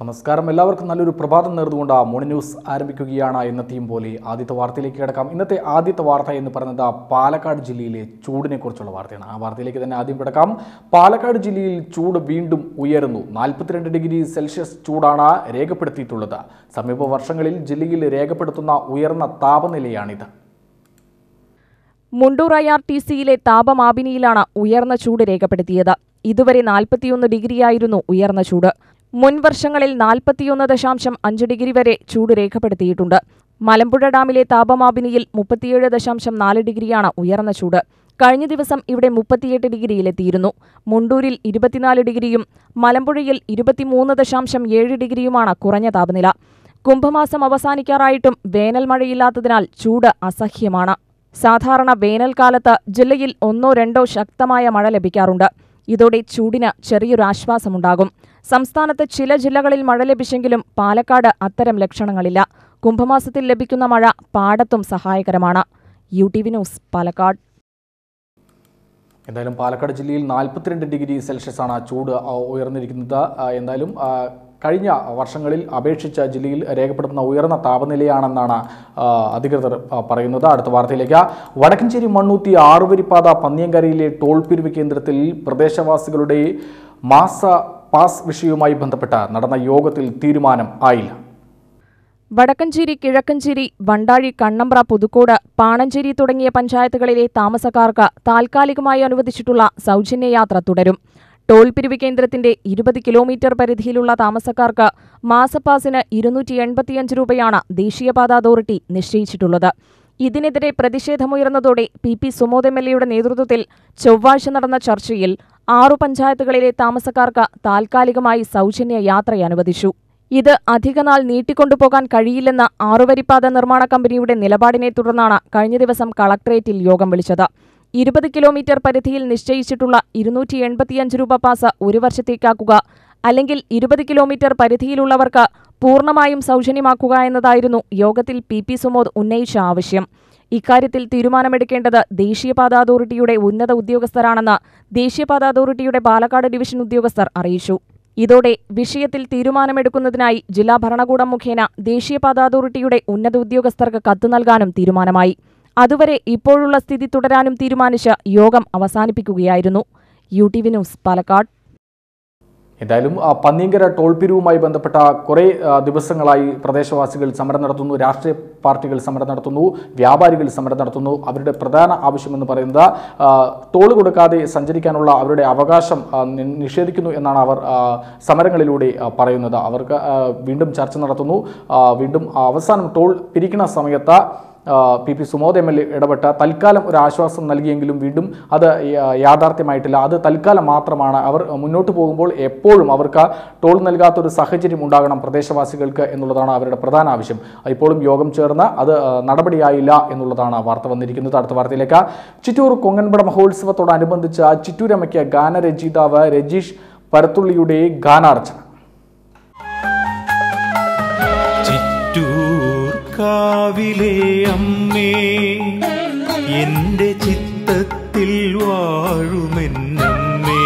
നമസ്കാരം എല്ലാവർക്കും നല്ലൊരു പ്രഭാതം നേർന്നുകൊണ്ട് മോർണിംഗ് ന്യൂസ് ആരംഭിക്കുകയാണ് എന്നത്തെയും പോലെ ആദ്യത്തെ വാർത്തയിലേക്ക് കിടക്കാം ഇന്നത്തെ ആദ്യത്തെ വാർത്ത എന്ന് പറയുന്നത് പാലക്കാട് ജില്ലയിലെ ചൂടിനെ കുറിച്ചുള്ള വാർത്തയാണ് ആ വാർത്തയിലേക്ക് തന്നെ ആദ്യം കിടക്കാം പാലക്കാട് ജില്ലയിൽ ചൂട് വീണ്ടും ഉയരുന്നു നാൽപ്പത്തിരണ്ട് ഡിഗ്രി സെൽഷ്യസ് ചൂടാണ് രേഖപ്പെടുത്തിയിട്ടുള്ളത് സമീപ വർഷങ്ങളിൽ ജില്ലയിൽ രേഖപ്പെടുത്തുന്ന ഉയർന്ന താപനിലയാണിത് മുണ്ടൂർ ഐ ആർ ടി സിയിലെ താപമാപിനിയിലാണ് ഉയർന്ന ചൂട് രേഖപ്പെടുത്തിയത് ഇതുവരെ നാൽപ്പത്തിയൊന്ന് ഡിഗ്രിയായിരുന്നു ഉയർന്ന ചൂട് മുൻ വർഷങ്ങളിൽ നാൽപ്പത്തിയൊന്ന് ദശാംശം അഞ്ച് ഡിഗ്രി വരെ ചൂട് രേഖപ്പെടുത്തിയിട്ടുണ്ട് മലമ്പുഴ ഡാമിലെ താപമാപിനിയിൽ മുപ്പത്തിയേഴ് ദശാംശം നാല് ഡിഗ്രിയാണ് ഉയർന്ന ചൂട് കഴിഞ്ഞ ദിവസം ഇവിടെ മുപ്പത്തിയെട്ട് ഡിഗ്രിയിലെത്തിയിരുന്നു മുണ്ടൂരിൽ ഇരുപത്തിനാല് ഡിഗ്രിയും മലമ്പുഴയിൽ ഇരുപത്തിമൂന്ന് ദശാംശം ഏഴ് ഡിഗ്രിയുമാണ് കുറഞ്ഞ താപനില കുംഭമാസം അവസാനിക്കാറായിട്ടും വേനൽ മഴയില്ലാത്തതിനാൽ ചൂട് അസഹ്യമാണ് സാധാരണ വേനൽക്കാലത്ത് ജില്ലയിൽ ഒന്നോ രണ്ടോ ശക്തമായ മഴ ലഭിക്കാറുണ്ട് ഇതോടെ ചൂടിന് ചെറിയൊരു ആശ്വാസമുണ്ടാകും സംസ്ഥാനത്ത് ചില ജില്ലകളിൽ മഴ ലഭിച്ചെങ്കിലും പാലക്കാട് അത്തരം ലക്ഷണങ്ങളില്ല കുംഭമാസത്തിൽ ലഭിക്കുന്ന മഴ പാടത്തും സഹായകരമാണ് U T V news Palakkad എന്തായാലും പാലക്കാട് ജില്ലയിൽ നാൽപ്പത്തിരണ്ട് ഡിഗ്രി സെൽഷ്യസ് ആണ് ചൂട് ആ, ഉയർന്നിരിക്കുന്നത് ആ, എന്തായാലും ആ, കഴിഞ്ഞ വർഷങ്ങളിൽ അപേക്ഷിച്ച് ജില്ലയിൽ രേഖപ്പെടുത്തുന്ന ഉയർന്ന താപനിലയാണെന്നാണ് ആ, അധികൃതർ ആ, പറയുന്നത് അടുത്ത വാർത്തയിലേക്ക് വടക്കഞ്ചേരി മണ്ണൂത്തി ആറുവരിപ്പാത പന്നിയങ്കരയിലെ ടോൾ പിരിവ് കേന്ദ്രത്തിൽ പ്രദേശവാസികളുടെ മാസ പാസ് വിഷയവുമായി ബന്ധപ്പെട്ട് നടന്ന യോഗത്തിൽ തീരുമാനം ആയില്ല വടക്കഞ്ചേരി കിഴക്കഞ്ചേരി വണ്ടാഴി കണ്ണമ്പ്ര പുതുക്കോട് പാണഞ്ചേരി തുടങ്ങിയ പഞ്ചായത്തുകളിലെ താമസക്കാർക്ക് താൽക്കാലികമായി അനുവദിച്ചിട്ടുള്ള സൗജന്യ യാത്ര തുടരും ടോൾ പിരിവ് കേന്ദ്രത്തിന്റെ ഇരുപത് കിലോമീറ്റർ പരിധിയിലുള്ള താമസക്കാർക്ക് മാസപ്പാസിന് ഇരുന്നൂറ്റി എൺപത്തിയഞ്ച് രൂപയാണ് ദേശീയപാത അതോറിറ്റി നിശ്ചയിച്ചിട്ടുള്ളത് ഇതിനെതിരെ പ്രതിഷേധമുയർന്നതോടെ P P Sumod M L എയുടെ നേതൃത്വത്തിൽ ചൊവ്വാഴ്ച നടന്ന ചർച്ചയിൽ ആറു പഞ്ചായത്തുകളിലെ താമസക്കാർക്ക് താൽക്കാലികമായി സൗജന്യ യാത്ര അനുവദിച്ചു ഇത് അധികനാൾ നീട്ടിക്കൊണ്ടുപോകാൻ കഴിയില്ലെന്ന ആറുവരിപ്പാത നിർമ്മാണ കമ്പനിയുടെ നിലപാടിനെ തുടർന്നാണ് കഴിഞ്ഞ ദിവസം കളക്ടറേറ്റിൽ യോഗം വിളിച്ചത് ഇരുപത് കിലോമീറ്റർ പരിധിയിൽ നിശ്ചയിച്ചിട്ടുള്ള ഇരുന്നൂറ്റി എൺപത്തിയഞ്ച് രൂപ പാസ് ഒരു വർഷത്തേക്കാക്കുക അല്ലെങ്കിൽ ഇരുപത് കിലോമീറ്റർ പരിധിയിലുള്ളവർക്ക് പൂർണ്ണമായും സൗജന്യമാക്കുക എന്നതായിരുന്നു യോഗത്തിൽ പി പി സുമോദ് ഉന്നയിച്ച ആവശ്യം ഇക്കാര്യത്തിൽ തീരുമാനമെടുക്കേണ്ടത് ദേശീയപാത അതോറിറ്റിയുടെ ഉന്നത ഉദ്യോഗസ്ഥരാണെന്ന് ദേശീയപാത അതോറിറ്റിയുടെ പാലക്കാട് ഡിവിഷൻ ഉദ്യോഗസ്ഥർ അറിയിച്ചു ഇതോടെ വിഷയത്തിൽ തീരുമാനമെടുക്കുന്നതിനായി ജില്ലാ ഭരണകൂടം മുഖേന ദേശീയപാത അതോറിറ്റിയുടെ ഉന്നത ഉദ്യോഗസ്ഥർക്ക് കത്ത് നൽകാനും തീരുമാനമായി അതുവരെ ഇപ്പോഴുള്ള സ്ഥിതി തുടരാനും തീരുമാനിച്ച് യോഗം അവസാനിപ്പിക്കുകയായിരുന്നു U T V news Palakkad എന്തായാലും ആ, പന്നിയങ്കര ടോൾ പിരിവുമായി ബന്ധപ്പെട്ട കുറേ ആ, ദിവസങ്ങളായി പ്രദേശവാസികൾ സമരം നടത്തുന്നു രാഷ്ട്രീയ പാർട്ടികൾ സമരം നടത്തുന്നു വ്യാപാരികൾ സമരം നടത്തുന്നു അവരുടെ പ്രധാന ആവശ്യമെന്ന് പറയുന്നത് ആ, ടോൾ കൊടുക്കാതെ സഞ്ചരിക്കാനുള്ള അവരുടെ അവകാശം ആ, നി- നിഷേധിക്കുന്നു എന്നാണ് അവർ ആ, സമരങ്ങളിലൂടെ ആ, പറയുന്നത് അവർക്ക് ആ, വീണ്ടും ചർച്ച നടത്തുന്നു ആ, വീണ്ടും ആ, അവസാനം ടോൾ പിരിക്കുന്ന സമയത്ത് ആ, P P Sumod M L A ഇടപെട്ട തൽക്കാലം ഒരു ആശ്വാസം നൽകിയെങ്കിലും വീണ്ടും അത് യാ- യാഥാർത്ഥ്യമായിട്ടില്ല അത് തൽക്കാലം മാത്രമാണ് അവർ മുന്നോട്ട് പോകുമ്പോൾ എപ്പോഴും അവർക്ക് ടോൾ നൽകാത്ത ഒരു സാഹചര്യം ഉണ്ടാകണം പ്രദേശവാസികൾക്ക് എന്നുള്ളതാണ് അവരുടെ പ്രധാന ആവശ്യം ഇപ്പോഴും യോഗം ചേർന്ന് അത് ആ, നടപടിയായില്ല എന്നുള്ളതാണ് വാർത്ത വന്നിരിക്കുന്നത് അടുത്ത വാർത്തയിലേക്ക് ചിറ്റൂർ കൊങ്ങൻപട മഹോത്സവത്തോടനുബന്ധിച്ച് ചിറ്റൂരമ്മയ്ക്ക് ഗാനരചയിതാവ് രജീഷ് പരത്തുള്ളിയുടെ ഗാനാർച്ചന ചിറ്റൂർ കാവിലെ അമ്മേ എന്റെ ചിത്തത്തിൽ വാഴുമെന്നമ്മേ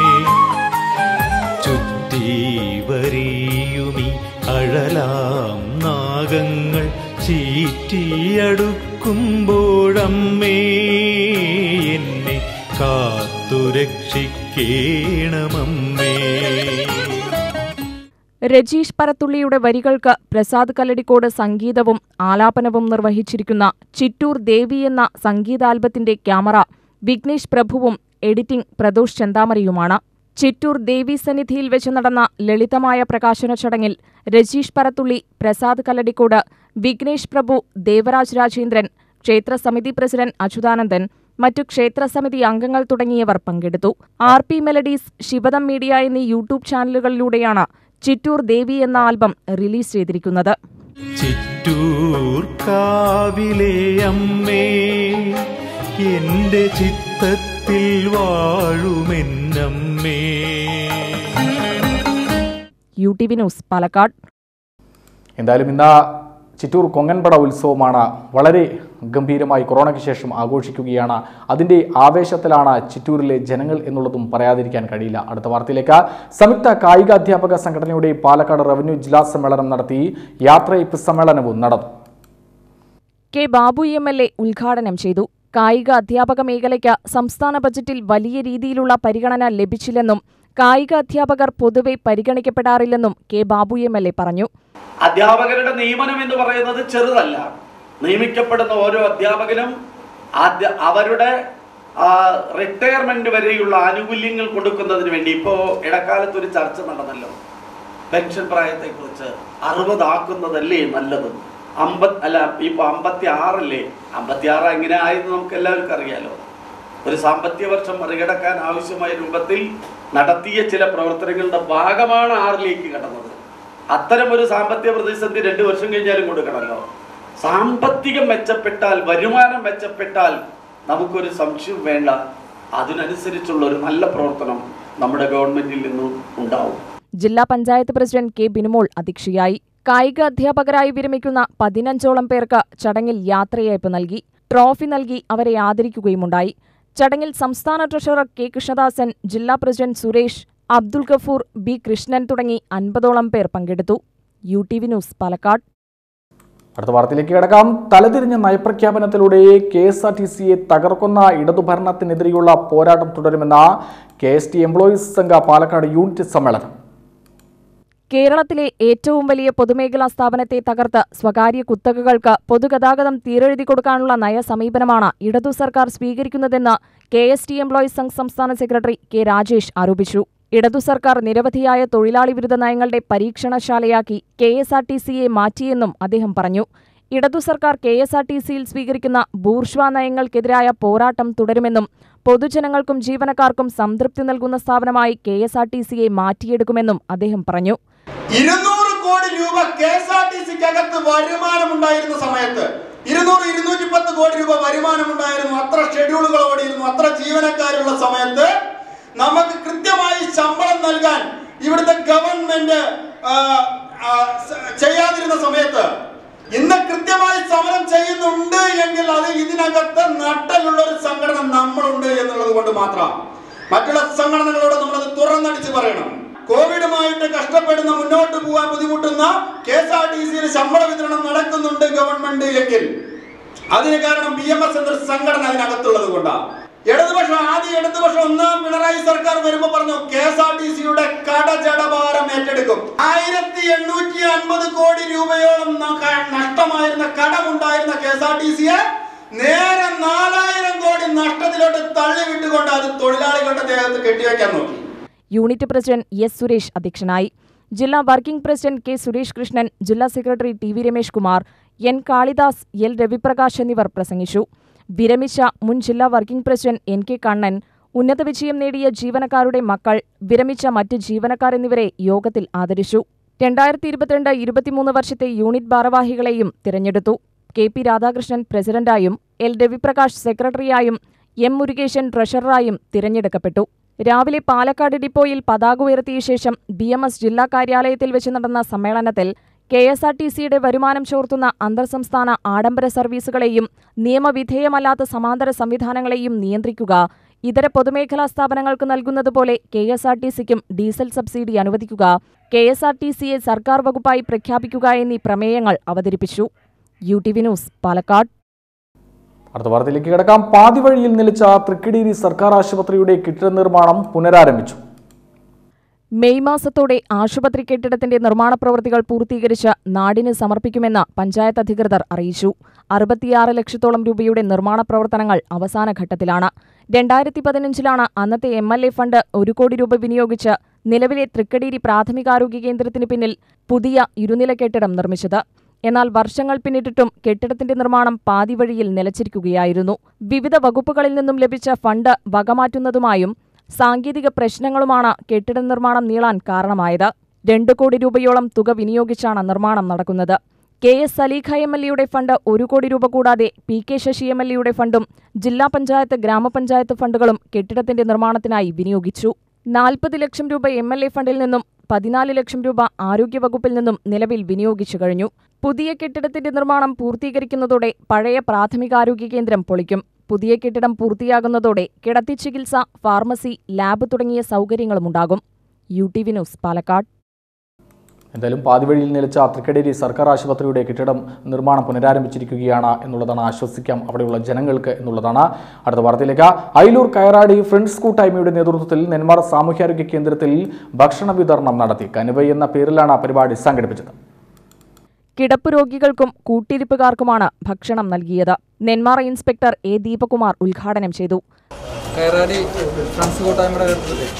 ചുറ്റി വരിയുമി അഴലാം നാഗങ്ങൾ ചീറ്റിയടുക്കുമ്പോഴമ്മേ എന്നെ കാത്തുരക്ഷിക്കേണമമ്മേ രജീഷ് പരത്തുള്ളിയുടെ വരികൾക്ക് പ്രസാദ് കല്ലടിക്കോട് സംഗീതവും ആലാപനവും നിർവഹിച്ചിരിക്കുന്ന ചിറ്റൂർ ദേവി എന്ന സംഗീതാൽബത്തിന്റെ ക്യാമറ വിഘ്നേഷ് പ്രഭുവും എഡിറ്റിംഗ് പ്രദോഷ് ചെന്താമരയുമാണ് ചിറ്റൂർ ദേവി സന്നിധിയിൽ വെച്ച് നടന്ന ലളിതമായ പ്രകാശന ചടങ്ങിൽ രജീഷ് പരത്തുള്ളി പ്രസാദ് കല്ലടിക്കോട് വിഘ്നേഷ് പ്രഭു ദേവരാജ് രാജേന്ദ്രൻ ക്ഷേത്ര സമിതി പ്രസിഡന്റ് അച്യുതാനന്ദൻ മറ്റു ക്ഷേത്രസമിതി അംഗങ്ങൾ തുടങ്ങിയവർ പങ്കെടുത്തു R P melodies Shivadam media എന്നീ യൂട്യൂബ് ചാനലുകളിലൂടെയാണ് ചിറ്റൂർ ദേവി എന്ന ആൽബം റിലീസ് ചെയ്തിരിക്കുന്നത് ചിറ്റൂർ കാവിലെ അമ്മേ എന്റെ ചിത്തത്തിൽ വാഴുമെന്നമ്മേ U T V news Palakkad എന്തായാലും ഇന്ന് ചിറ്റൂർ കൊങ്ങൻപട ഉത്സവമാണ് വളരെ ഗംഭീരമായി കൊറോണയ്ക്ക് ശേഷം ആഘോഷിക്കുകയാണ് അതിൻ്റെ ആവേശത്തിലാണ് ചിറ്റൂരിലെ ജനങ്ങൾ എന്നുള്ളതും പറയാതിരിക്കാൻ കഴിയില്ല അടുത്ത വാർത്തയിലേക്ക് സംയുക്ത കായിക അധ്യാപക സംഘടനയുടെ പാലക്കാട് റവന്യൂ ജില്ലാ സമ്മേളനം നടത്തി യാത്രയപ്പ് സമ്മേളനവും നടന്നു K Babu M L A ഉദ്ഘാടനം ചെയ്തു കായിക അധ്യാപക മേഖലയ്ക്ക് സംസ്ഥാന ബജറ്റിൽ വലിയ രീതിയിലുള്ള പരിഗണന ലഭിച്ചില്ലെന്നും കായിക അധ്യാപകർ പൊതുവെ പരിഗണിക്കപ്പെടാറില്ലെന്നും K Babu M L A പറഞ്ഞു അധ്യാപകരുടെ നിയമനം എന്ന് പറയുന്നത് ചെറുതല്ല നിയമിക്കപ്പെടുന്ന ഓരോ അധ്യാപകനും ആദ്യ അവരുടെ റിട്ടയർമെന്റ് വരെയുള്ള ആനുകൂല്യങ്ങൾ കൊടുക്കുന്നതിന് വേണ്ടി ഇപ്പോ ഇടക്കാലത്ത് ഒരു ചർച്ച നടന്നല്ലോ പെൻഷൻ പ്രായത്തെക്കുറിച്ച് അറുപതാക്കുന്നതല്ലേ നല്ലത് അമ്പത് അല്ല ഇപ്പൊ അമ്പത്തി ആറല്ലേ അമ്പത്തി ആറ് എങ്ങനെ ആയെന്ന് നമുക്ക് എല്ലാവർക്കും അറിയാലോ ഒരു സാമ്പത്തിക വർഷം മറികടക്കാൻ ആവശ്യമായ രൂപത്തിൽ നടത്തിയ ചില പ്രവർത്തനങ്ങളുടെ ഭാഗമാണ് ആറിലേക്ക് കടന്നത് അത്തരം ഒരു സാമ്പത്തിക പ്രതിസന്ധി രണ്ടു വർഷം കഴിഞ്ഞാലും കൊടുക്കണമല്ലോ സാമ്പത്തികം മെച്ചപ്പെട്ടാൽ വരുമാനം മെച്ചപ്പെട്ടാൽ നമുക്കൊരു സംശയം വേണ്ട അതിനനുസരിച്ചുള്ള ഒരു നല്ല പ്രവർത്തനം നമ്മുടെ ഗവൺമെന്റിൽ നിന്നും ഉണ്ടാവും ജില്ലാ പഞ്ചായത്ത് പ്രസിഡന്റ് കെ ബിനുമോൾ അധ്യക്ഷയായി കായിക അധ്യാപകരായി വിരമിക്കുന്ന പതിനഞ്ചോളം പേർക്ക് ചടങ്ങിൽ യാത്രയയപ്പ് നൽകി ട്രോഫി നൽകി അവരെ ആദരിക്കുകയുമുണ്ടായി ചടങ്ങിൽ സംസ്ഥാന ട്രഷറർ കെ കൃഷ്ണദാസൻ ജില്ലാ പ്രസിഡന്റ് സുരേഷ് അബ്ദുൽ ഗഫൂർ ബി കൃഷ്ണൻ തുടങ്ങി അൻപതോളം പേർ പങ്കെടുത്തു U T V news Palakkad അടുത്ത വാർത്തയിലേക്ക് കിടക്കാം തലതിരിഞ്ഞ നയപ്രഖ്യാപനത്തിലൂടെ കെ എസ് ആർ ടി സിയെ തകർക്കുന്ന ഇടതുഭരണത്തിനെതിരെയുള്ള പോരാട്ടം തുടരുമെന്ന K S T employees Sangh Palakkad unit സമ്മേളനം കേരളത്തിലെ ഏറ്റവും വലിയ പൊതുമേഖലാ സ്ഥാപനത്തെ തകർത്ത് സ്വകാര്യ കുത്തകകൾക്ക് പൊതുഗതാഗതം തീരെഴുതി കൊടുക്കാനുള്ള നയസമീപനമാണ് ഇടതു സർക്കാർ സ്വീകരിക്കുന്നതെന്ന് K S T employees Sangh സംസ്ഥാന സെക്രട്ടറി കെ രാജേഷ് ആരോപിച്ചു ഇടതു സർക്കാർ നിരവധിയായ തൊഴിലാളി വിരുദ്ധ നയങ്ങളുടെ പരീക്ഷണശാലയാക്കി കെ എസ് ആർ ടി സിയെ മാറ്റിയെന്നും അദ്ദേഹം പറഞ്ഞു ഇടതു സർക്കാർ കെ എസ് ആർ ടി സിയിൽ സ്വീകരിക്കുന്ന ബൂർഷ്വാ നയങ്ങൾക്കെതിരായ പോരാട്ടം തുടരുമെന്നും പൊതുജനങ്ങൾക്കും ജീവനക്കാർക്കും സംതൃപ്തി നൽകുന്ന സ്ഥാപനമായി കെ എസ് ആർ ടി സിയെ മാറ്റിയെടുക്കുമെന്നും അദ്ദേഹം പറഞ്ഞു ഇരുന്നൂറ് കോടി രൂപ കെ എസ് ആർ ടി സിക്ക് അകത്ത് വരുമാനമുണ്ടായിരുന്ന സമയത്ത് ഇരുന്നൂറ് ഇരുന്നൂറ്റി പത്ത് കോടി രൂപ വരുമാനമുണ്ടായിരുന്നു അത്ര ഷെഡ്യൂളുകൾ ഓടിയിരുന്നു അത്ര ജീവനക്കാരുള്ള സമയത്ത് നമുക്ക് കൃത്യമായി ശമ്പളം നൽകാൻ ഇവിടുത്തെ ഗവൺമെന്റ് ആ, ആ, സ- ചെയ്യാതിരുന്ന സമയത്ത് ഇന്ന് കൃത്യമായി സമരം ചെയ്യുന്നുണ്ട് എങ്കിൽ അത് ഇതിനകത്ത് നട്ടലുള്ള ഒരു സംഘടന നമ്മളുണ്ട് എന്നുള്ളത് കൊണ്ട് മാത്രം മറ്റുള്ള സംഘടനകളോട് നമ്മളത് തുറന്നടിച്ച് പറയണം കോവിഡുമായിട്ട് കഷ്ടപ്പെടുന്ന മുന്നോട്ട് പോകാൻ ബുദ്ധിമുട്ടുന്ന കെ എസ് ആർ ടി സിയിൽ ശമ്പള വിതരണം നടക്കുന്നുണ്ട് ഗവൺമെന്റ് എങ്കിൽ അതിന് കാരണം ബി എം എസ് എന്നൊരു സംഘടന അതിനകത്തുള്ളത് കൊണ്ടാണ് ഇടതുപക്ഷം ആദ്യം ഇടതുപക്ഷം ഒന്നാം പിണറായി സർക്കാർ വരുമ്പോ പറഞ്ഞു കെ എസ് ആർ ടി സിയുടെ കടജടഭാരം ഏറ്റെടുക്കും ആയിരത്തി എണ്ണൂറ്റി അൻപത് കോടി രൂപയോളം ന- ക- നഷ്ടമായിരുന്ന കടമുണ്ടായിരുന്ന കെ എസ് ആർ ടി സിയെ നേരെ നാലായിരം കോടി നഷ്ടത്തിലോട്ട് തള്ളിവിട്ടുകൊണ്ട് അത് തൊഴിലാളികളുടെ ദേഹത്ത് കെട്ടിവെക്കാൻ നോക്കി യൂണിറ്റ് പ്രസിഡന്റ് എസ് സുരേഷ് അധ്യക്ഷനായി ജില്ലാ working president K Suresh Krishnan ജില്ലാ secretary T V Ramesh Kumar N Kalidas L Raviprakash എന്നിവർ പ്രസംഗിച്ചു വിരമിച്ച മുൻ ജില്ലാ working president N K Kannan ഉന്നത വിജയം നേടിയ ജീവനക്കാരുടെ മക്കൾ വിരമിച്ച മറ്റ് ജീവനക്കാർ എന്നിവരെ യോഗത്തിൽ ആദരിച്ചു രണ്ടായിരത്തി ഇരുപത്തിരണ്ട് ഇരുപത്തിമൂന്ന് വർഷത്തെ യൂണിറ്റ് ഭാരവാഹികളെയും തിരഞ്ഞെടുത്തു കെ പി രാധാകൃഷ്ണൻ പ്രസിഡന്റായും എൽ രവിപ്രകാശ് സെക്രട്ടറിയായും എം മുരുകേശൻ ട്രഷററായും തിരഞ്ഞെടുക്കപ്പെട്ടു രാവിലെ പാലക്കാട് ഡിപ്പോയിൽ പതാക ഉയർത്തിയ ശേഷം ബി എം എസ് ജില്ലാ കാര്യാലയത്തിൽ വെച്ച് നടന്ന സമ്മേളനത്തിൽ കെ എസ് ആർ ടി സിയുടെ വരുമാനം ചോർത്തുന്ന അന്തർ സംസ്ഥാന ആഡംബര സർവീസുകളെയും നിയമവിധേയമല്ലാത്ത സമാന്തര സംവിധാനങ്ങളെയും നിയന്ത്രിക്കുക ഇതര പൊതുമേഖലാ സ്ഥാപനങ്ങൾക്ക് നൽകുന്നതുപോലെ കെ എസ് ആർ ടി സിക്കും ഡീസൽ സബ്സിഡി അനുവദിക്കുക കെ എസ് ആർ ടി സിയെ സർക്കാർ വകുപ്പായി പ്രഖ്യാപിക്കുക എന്നീ പ്രമേയങ്ങൾ അവതരിപ്പിച്ചു U T V news Palakkad അടുത്ത വാർത്തയിലേക്ക് കിടക്കാം പാതിവഴിയിൽ നിലച്ച തൃക്കിടീരി സർക്കാർ ആശുപത്രിയുടെ കെട്ടിട നിർമ്മാണം പുനരാരംഭിച്ചു മെയ് മാസത്തോടെ ആശുപത്രി കെട്ടിടത്തിന്റെ നിർമ്മാണ പ്രവൃത്തികൾ പൂർത്തീകരിച്ച് നാടിന് സമർപ്പിക്കുമെന്ന് പഞ്ചായത്ത് അധികൃതർ അറിയിച്ചു അറുപത്തിയാറ് ലക്ഷത്തോളം രൂപയുടെ നിർമ്മാണ പ്രവർത്തനങ്ങൾ അവസാന ഘട്ടത്തിലാണ് രണ്ടായിരത്തി പതിനഞ്ചിലാണ് അന്നത്തെ എം എൽ എ ഫണ്ട് ഒരു കോടി രൂപ വിനിയോഗിച്ച് നിലവിലെ തൃക്കടീരി പ്രാഥമികാരോഗ്യ കേന്ദ്രത്തിന് പിന്നിൽ പുതിയ ഇരുനില കെട്ടിടം നിർമ്മിച്ചത് എന്നാൽ വർഷങ്ങൾ പിന്നിട്ടിട്ടും കെട്ടിടത്തിന്റെ നിർമ്മാണം പാതിവഴിയിൽ നിലച്ചിരിക്കുകയായിരുന്നു വിവിധ വകുപ്പുകളിൽ നിന്നും ലഭിച്ച ഫണ്ട് വകമാറ്റുന്നതുമായും സാങ്കേതിക പ്രശ്നങ്ങളുമാണ് കെട്ടിട നിർമ്മാണം നീളാൻ കാരണമായത് രണ്ടു കോടി രൂപയോളം തുക വിനിയോഗിച്ചാണ് നിർമ്മാണം നടക്കുന്നത് K S Saleekha M L എയുടെ ഫണ്ട് ഒരു കോടി രൂപ കൂടാതെ P K Sasi M L എയുടെ ഫണ്ടും ജില്ലാ പഞ്ചായത്ത് ഗ്രാമപഞ്ചായത്ത് ഫണ്ടുകളും കെട്ടിടത്തിന്റെ നിർമ്മാണത്തിനായി വിനിയോഗിച്ചു നാൽപ്പത് ലക്ഷം രൂപ എം എൽ എ ഫണ്ടിൽ നിന്നും പതിനാല് ലക്ഷം രൂപ ആരോഗ്യവകുപ്പിൽ നിന്നും നിലവിൽ വിനിയോഗിച്ചു കഴിഞ്ഞു പുതിയ കെട്ടിടത്തിന്റെ നിർമ്മാണം പൂർത്തീകരിക്കുന്നതോടെ പഴയ പ്രാഥമികാരോഗ്യ കേന്ദ്രം പൊളിക്കും പുതിയ കെട്ടിടം പൂർത്തിയാകുന്നതോടെ കിടത്തി ചികിത്സ ഫാർമസി ലാബ് തുടങ്ങിയ സൗകര്യങ്ങളുമുണ്ടാകും U T V news Palakkad എന്തായാലും പാതിവഴിയിൽ നിലച്ച തൃക്കടേരി സർക്കാർ ആശുപത്രിയുടെ കെട്ടിടം നിർമ്മാണം പുനരാരംഭിച്ചിരിക്കുകയാണ് എന്നുള്ളതാണ് ആശ്വസിക്കാം അവിടെയുള്ള ജനങ്ങൾക്ക് എന്നുള്ളതാണ് അടുത്ത വാർത്തയിലേക്ക് അയിലൂർ കയറാടി ഫ്രണ്ട്സ് കൂട്ടായ്മയുടെ നേതൃത്വത്തിൽ നെന്മാർ സാമൂഹ്യാരോഗ്യ കേന്ദ്രത്തിൽ ഭക്ഷണ വിതരണം നടത്തി കനുവൈ എന്ന പേരിലാണ് പരിപാടി സംഘടിപ്പിച്ചത് കിടപ്പ് രോഗികൾക്കും കൂട്ടിരിപ്പുകാർക്കുമാണ് ഭക്ഷണം നൽകിയത് നെന്മാറ ഇൻസ്പെക്ടർ എ ദീപകുമാർ ഉദ്ഘാടനം ചെയ്തു കയറാടി ഫ്രണ്ട്സ് കൂട്ടായ്മയുടെ നേതൃത്വത്തിൽ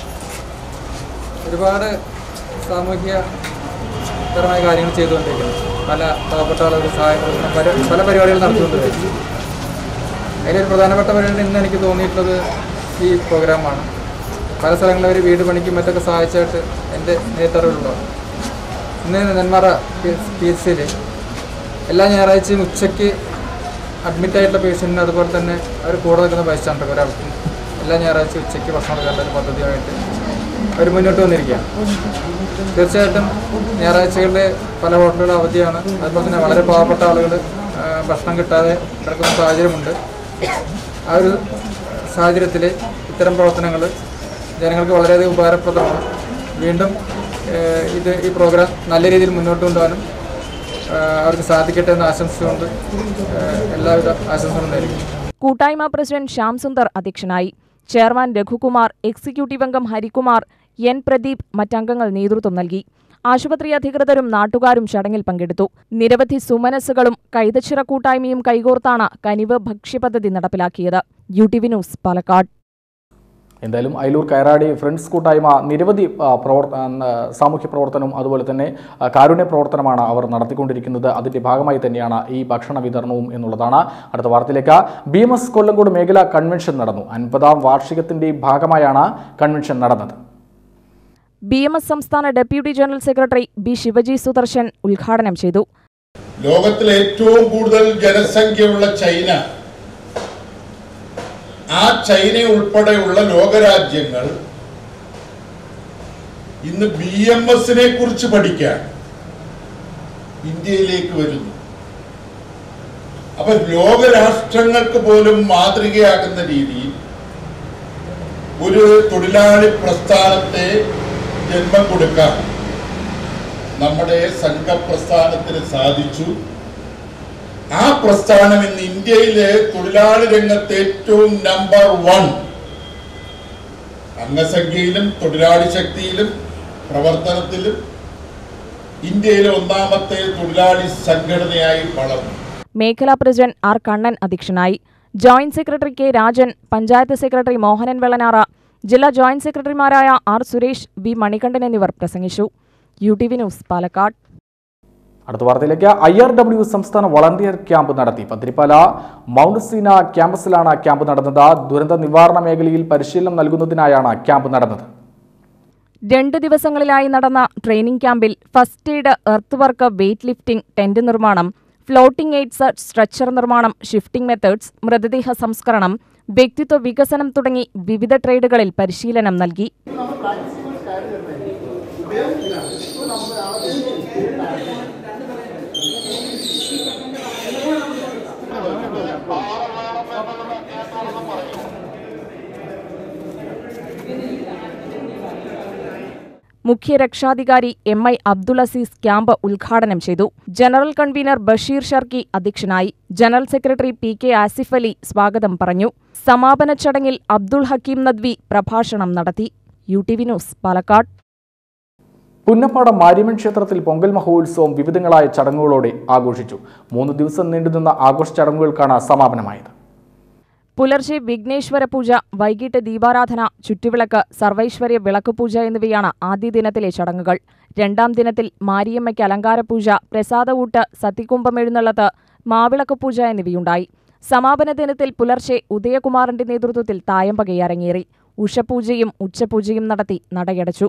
ഒരുപാട് സാമൂഹ്യ പരമായ കാര്യങ്ങൾ ചെയ്തുകൊണ്ടിരിക്കുന്നു പല പാവപ്പെട്ട ആളുകൾക്ക് സഹായം കൊടുക്കുന്ന പല പല പരിപാടികൾ നടത്തിക്കൊണ്ടിരിക്കുന്നു അതിലൊരു പ്രധാനപ്പെട്ട പരിപാടി ഇന്ന് എനിക്ക് തോന്നിയിട്ടുള്ളത് ഈ പ്രോഗ്രാമാണ് പല സ്ഥലങ്ങളിൽ അവർ വീട് പണിക്കും മറ്റൊക്കെ സഹായിച്ചായിട്ട് എൻ്റെ നേതൃത്വമുള്ളതാണ് ഇന്ന് നെന്മാറ പി എച്ച് സിയിൽ എല്ലാ ഞായറാഴ്ചയും ഉച്ചയ്ക്ക് അഡ്മിറ്റ് ആയിട്ടുള്ള പേഷ്യൻറ്റിന് അതുപോലെ തന്നെ അവർ കൂടെ നിൽക്കുന്ന ബൈസ്റ്റാൻഡർ ഒരാൾക്കും എല്ലാ ഞായറാഴ്ച ഉച്ചയ്ക്ക് ഭക്ഷണം കൊടുക്കേണ്ട ഒരു പദ്ധതിയായിട്ട് അവർ മുന്നോട്ട് വന്നിരിക്കുകയാണ് തീർച്ചയായിട്ടും ഞായറാഴ്ചകളിൽ പല ഹോട്ടലുകളും അവധിയാണ് അതുപോലെ തന്നെ വളരെ പാവപ്പെട്ട ആളുകൾ ആ, ഭക്ഷണം കിട്ടാതെ കിടക്കുന്ന സാഹചര്യമുണ്ട് ആ ഒരു സാഹചര്യത്തിൽ ഇത്തരം പ്രവർത്തനങ്ങൾ ജനങ്ങൾക്ക് വളരെയധികം ഉപകാരപ്രദമാണ് വീണ്ടും ഏഹ്, ഇത് ഈ പ്രോഗ്രാം നല്ല രീതിയിൽ മുന്നോട്ട് കൊണ്ടുപോകാനും ഏഹ്, അവർക്ക് സാധിക്കട്ടെ എന്ന് ആശംസിച്ചുകൊണ്ട് ഏഹ്, എല്ലാവിധ ആശംസകളും നേരിടുന്നു കൂട്ടായ്മ പ്രസിഡന്റ് ശ്യാം സുന്ദർ അധ്യക്ഷനായി ചെയർമാൻ രഘുകുമാർ എക്സിക്യൂട്ടീവ് അംഗം ഹരികുമാർ എൻ പ്രദീപ് മറ്റംഗങ്ങൾ നേതൃത്വം നൽകി ആശുപത്രി അധികൃതരും നാട്ടുകാരും ചടങ്ങിൽ പങ്കെടുത്തു നിരവധി സുമനസ്സുകളും കൈതച്ചിറ കൂട്ടായ്മയും കൈകോർത്താണ് കനിവ് ഭക്ഷ്യപദ്ധതി നടപ്പിലാക്കിയത് U T V news Palakkad എന്തായാലും അയലൂർ കയറാടി ഫ്രണ്ട്സ് കൂട്ടായ്മ നിരവധി ആ, പ്രവർ ആ, ന- സാമൂഹ്യ പ്രവർത്തനവും അതുപോലെ തന്നെ ആ, കാരുണ്യ പ്രവർത്തനമാണ് അവർ നടത്തിക്കൊണ്ടിരിക്കുന്നത് അതിൻ്റെ ഭാഗമായി തന്നെയാണ് ഈ ഭക്ഷണ വിതരണവും എന്നുള്ളതാണ് അടുത്ത വാർത്തയിലേക്ക് ബി എം എസ് കൊല്ലങ്കോട് മേഖലാ കൺവെൻഷൻ നടന്നു അൻപതാം വാർഷികത്തിൻ്റെ ഭാഗമായാണ് കൺവെൻഷൻ നടന്നത് ബി എം എസ് സംസ്ഥാന deputy general secretary B Shivaji Sudarshan ഉദ്ഘാടനം ചെയ്തു ലോകത്തിലെ ഏറ്റവും കൂടുതൽ ജനസംഖ്യയുള്ള ചൈന ആ ചൈന ഉൾപ്പെടെയുള്ള ലോകരാജ്യങ്ങൾ ഇന്ന് ബി എം എസിനെ കുറിച്ച് പഠിക്കാൻ ഇന്ത്യയിലേക്ക് വരുന്നു അപ്പൊ ലോകരാഷ്ട്രങ്ങൾക്ക് പോലും മാതൃകയാകുന്ന രീതിയിൽ ഒരു തൊഴിലാളി പ്രസ്ഥാനത്തെ ജന്മം കൊടുക്കാൻ നമ്മുടെ സംഘപ്രസ്ഥാനത്തിന് സാധിച്ചു ആ പ്രസ്ഥാനം ഇന്ന് ഇന്ത്യയിലെ തൊഴിലാളി രംഗത്ത് ഏറ്റവും നമ്പർ വൺ അംഗസംഖ്യയിലും തൊഴിലാളി ശക്തിയിലും പ്രവർത്തനത്തിലും ഇന്ത്യയിലെ ഒന്നാമത്തെ തൊഴിലാളി സംഘടനയായി വളർന്നു മേഖലാ പ്രസിഡന്റ് ആർ കണ്ണൻ അധ്യക്ഷനായി joint secretary K Rajan panchayat secretary Mohanan Vellanara ജില്ലാ ജോയിന്റ് സെക്രട്ടറിമാരായ ആർ സുരേഷ് വി മണികണ്ഠൻ എന്നിവർ പ്രസംഗിച്ചു U T V news Palakkad അടുത്ത വാർത്തയിലേക്ക് ഐ ആർ ഡബ്ല്യു സംസ്ഥാന വളണ്ടിയർ ക്യാമ്പ് നടത്തി പത്തിരിപ്പാല മൗണ്ട് സീന ക്യാമ്പസിലാണ് ക്യാമ്പ് നടന്നത് ദുരന്ത നിവാരണ മേഖലയിൽ പരിശീലനം നൽകുന്നതിനായാണ് ക്യാമ്പ് നടന്നത് രണ്ട് ദിവസങ്ങളിലായി നടന്ന ട്രെയിനിംഗ് ക്യാമ്പിൽ first aid earth work weightlifting tent നിർമ്മാണം ഫ്ലോട്ടിംഗ് എയ്ഡ്സ് സ്ട്രക്ചർ നിർമ്മാണം ഷിഫ്റ്റിംഗ് മെത്തേഡ്സ് മൃതദേഹ സംസ്കരണം വ്യക്തിത്വ വികസനം തുടങ്ങി വിവിധ ട്രേഡുകളിൽ പരിശീലനം നൽകി മുഖ്യ രക്ഷാധികാരി M I Abdul Azeez camp ഉദ്ഘാടനം ചെയ്തു ജനറൽ കൺവീനർ ബഷീർ ഷർക്കി അധ്യക്ഷനായി general secretary P K Asif Ali സ്വാഗതം പറഞ്ഞു സമാപന ചടങ്ങിൽ അബ്ദുൾ ഹക്കീം നദ്വി പ്രഭാഷണം നടത്തി U T V news Palakkad Punnappadam Mariman ക്ഷേത്രത്തിൽ പൊങ്കൽ മഹോത്സവം വിവിധങ്ങളായ ചടങ്ങുകളോടെ ആഘോഷിച്ചു മൂന്ന് ദിവസം നീണ്ടുനിന്ന ആഘോഷ ചടങ്ങുകൾക്കാണ് സമാപനമായത് പുലർച്ചെ വിഘ്നേശ്വര പൂജ വൈകിട്ട് ദീപാരാധന ചുറ്റുവിളക്ക് സർവൈശ്വര്യ വിളക്കുപൂജ എന്നിവയാണ് ആദ്യ ദിനത്തിലെ ചടങ്ങുകൾ രണ്ടാം ദിനത്തിൽ മാരിയമ്മയ്ക്ക് അലങ്കാരപൂജ പ്രസാദവൂട്ട് സത്യകുംഭം എഴുന്നള്ളത്ത് മാവിളക്ക് പൂജ എന്നിവയുണ്ടായി സമാപന ദിനത്തിൽ പുലർച്ചെ ഉദയകുമാറിന്റെ നേതൃത്വത്തിൽ തായമ്പകை അരങ്ങേറി ഉഷപൂജയും ഉച്ചപൂജയും നടത്തി നടയടച്ചു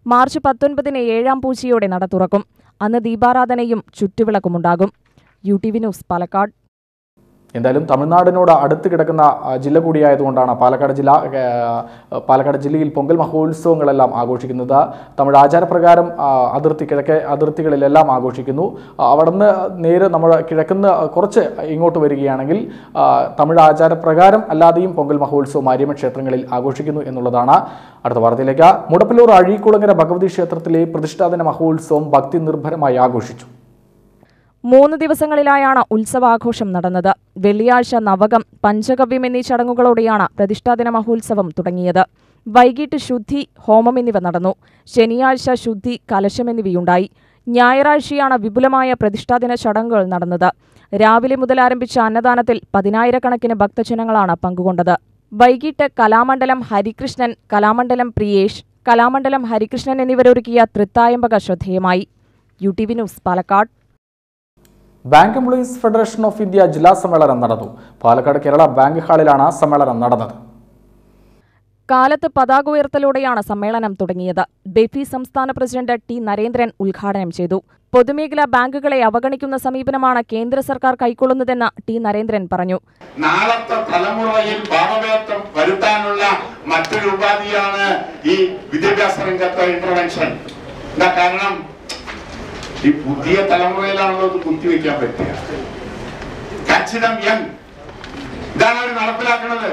മാർച്ച് പത്തൊൻപതിന് ഏഴാം പൂജയോടെ നട തുറക്കും അന്ന് ദീപാരാധനയും ചുറ്റുവിളക്കുമുണ്ടാകും U T V news Palakkad എന്തായാലും തമിഴ്നാടിനോട് അടുത്ത് കിടക്കുന്ന ആ, ജില്ല കൂടിയായതുകൊണ്ടാണ് പാലക്കാട് ജില്ല ആ, പാലക്കാട് ജില്ലയിൽ പൊങ്കൽ മഹോത്സവങ്ങളെല്ലാം ആഘോഷിക്കുന്നത് തമിഴ് ആചാരപ്രകാരം ആ, അതിർത്തി കിഴക്കേ അതിർത്തികളിലെല്ലാം ആഘോഷിക്കുന്നു ആ, അവിടുന്ന് നേരെ നമ്മൾ കിഴക്കുന്ന് കുറച്ച് ഇങ്ങോട്ട് വരികയാണെങ്കിൽ ആ, തമിഴ് ആചാരപ്രകാരം അല്ലാതെയും പൊങ്കൽ മഹോത്സവം മാരിയമ്മ ക്ഷേത്രങ്ങളിൽ ആഘോഷിക്കുന്നു എന്നുള്ളതാണ് അടുത്ത വാർത്തയിലേക്ക് മുടപ്പല്ലൂർ അഴീക്കുളങ്ങര ഭഗവതി ക്ഷേത്രത്തിലെ പ്രതിഷ്ഠാദിന മഹോത്സവം ഭക്തി നിർഭരമായി ആഘോഷിച്ചു മൂന്ന് ദിവസങ്ങളിലായാണ് ഉത്സവാഘോഷം നടന്നത് വെള്ളിയാഴ്ച നവകം പഞ്ചഗവ്യം എന്നീ ചടങ്ങുകളോടെയാണ് പ്രതിഷ്ഠാദിന മഹോത്സവം തുടങ്ങിയത് വൈകിട്ട് ശുദ്ധി ഹോമം എന്നിവ നടന്നു ശനിയാഴ്ച ശുദ്ധി കലശം എന്നിവയുണ്ടായി ഞായറാഴ്ചയാണ് വിപുലമായ പ്രതിഷ്ഠാദിന ചടങ്ങുകൾ നടന്നത് രാവിലെ മുതൽ ആരംഭിച്ച അന്നദാനത്തിൽ പതിനായിരക്കണക്കിന് ഭക്തജനങ്ങളാണ് പങ്കുകൊണ്ടത് വൈകിട്ട് കലാമണ്ഡലം ഹരികൃഷ്ണൻ കലാമണ്ഡലം പ്രിയേഷ് കലാമണ്ഡലം ഹരികൃഷ്ണൻ എന്നിവരൊരുക്കിയ തൃത്തായമ്പക ശ്രദ്ധേയമായി U T V news Palakkad bank employees federation of India ജില്ലാ സമ്മേളനം നടന്നു പാലക്കാട് കേരള ബാങ്ക് ഹാളിലാണ് സമ്മേളനം നടന്നത് കാലത്ത് പതാക ഉയർത്തലോടെയാണ് സമ്മേളനം തുടങ്ങിയത് ബെഫി സംസ്ഥാന പ്രസിഡന്റ് ടി നരേന്ദ്രൻ ഉദ്ഘാടനം ചെയ്തു പൊതുമേഖലാ ബാങ്കുകളെ അവഗണിക്കുന്ന സമീപനമാണ് കേന്ദ്ര സർക്കാർ കൈക്കൊള്ളുന്നതെന്ന് ടി നരേന്ദ്രൻ പറഞ്ഞു നാളത്തെ തലമുറയിൽ ഭാവവേത്വം വരുത്താനുള്ള മറ്റൊരു ഉപാധിയാണ് ഈ വിദ്യാഭ്യാസ രംഗത്തെ ഇന്റർവെൻഷൻ എന്താ കാരണം ഈ പുതിയ തലമുറയിലാണല്ലോ ഇത് കുത്തിവെക്കാൻ പറ്റുക കച്ചിതം യങ് ഇതാണ് അവർ നടപ്പിലാക്കുന്നത്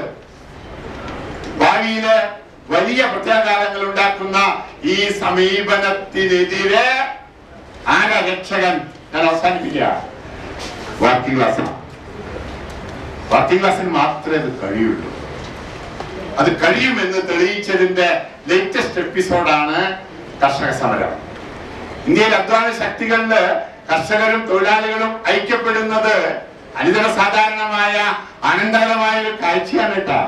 ഭാവിയില് വലിയ പ്രത്യാഘാതങ്ങൾ ഉണ്ടാക്കുന്ന ഈ സമീപനത്തിനെതിരെ ആരാ രക്ഷകൻ ഞാൻ അവസാനിപ്പിക്കുക വർക്കിംഗ് ക്ലാസ്സാണ് വർക്കിംഗ് ക്ലാസ്സിന് മാത്രമേ അത് കഴിയുള്ളൂ അത് കഴിയുമെന്ന് തെളിയിച്ചതിന്റെ ലേറ്റസ്റ്റ് എപ്പിസോഡാണ് കർഷക സമരം ഇന്ത്യയിൽ അധ്വാന ശക്തികളില് കർഷകരും തൊഴിലാളികളും ഐക്യപ്പെടുന്നത് അനിതര സാധാരണമായ അനന്തരമായ ഒരു കാഴ്ചയാണ് കേട്ടാ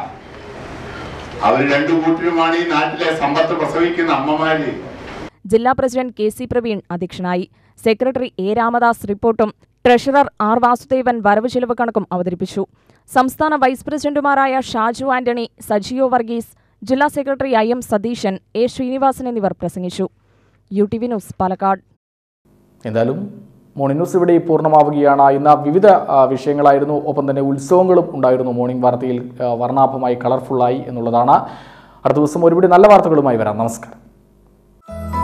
അവർ രണ്ടു കൂട്ടരുമാണ് ഈ നാട്ടിലെ സമ്പത്ത് പ്രസവിക്കുന്ന അമ്മമാര് ജില്ലാ പ്രസിഡന്റ് കെ സി പ്രവീൺ അധ്യക്ഷനായി സെക്രട്ടറി എ രാമദാസ് റിപ്പോർട്ടും ട്രഷറർ ആർ വാസുദേവൻ വരവ് ചെലവ് കണക്കും അവതരിപ്പിച്ചു സംസ്ഥാന വൈസ് പ്രസിഡന്റുമാരായ ഷാജു ആന്റണി സജിയോ വർഗീസ് ജില്ലാ സെക്രട്ടറി I M Satheesan A Sreenivasan എന്നിവർ പ്രസംഗിച്ചു U T V news Palakkad എന്തായാലും മോർണിംഗ് ന്യൂസ് ഇവിടെ പൂർണ്ണമാവുകയാണ് ഇന്ന് വിവിധ ആ, വിഷയങ്ങളായിരുന്നു ഒപ്പം തന്നെ ഉത്സവങ്ങളും ഉണ്ടായിരുന്നു മോർണിംഗ് വാർത്തയിൽ ആ, വർണ്ണാഭമായി കളർഫുള്ളായി എന്നുള്ളതാണ് അടുത്ത ദിവസം ഒരുപിടി നല്ല വാർത്തകളുമായി വരാം നമസ്കാരം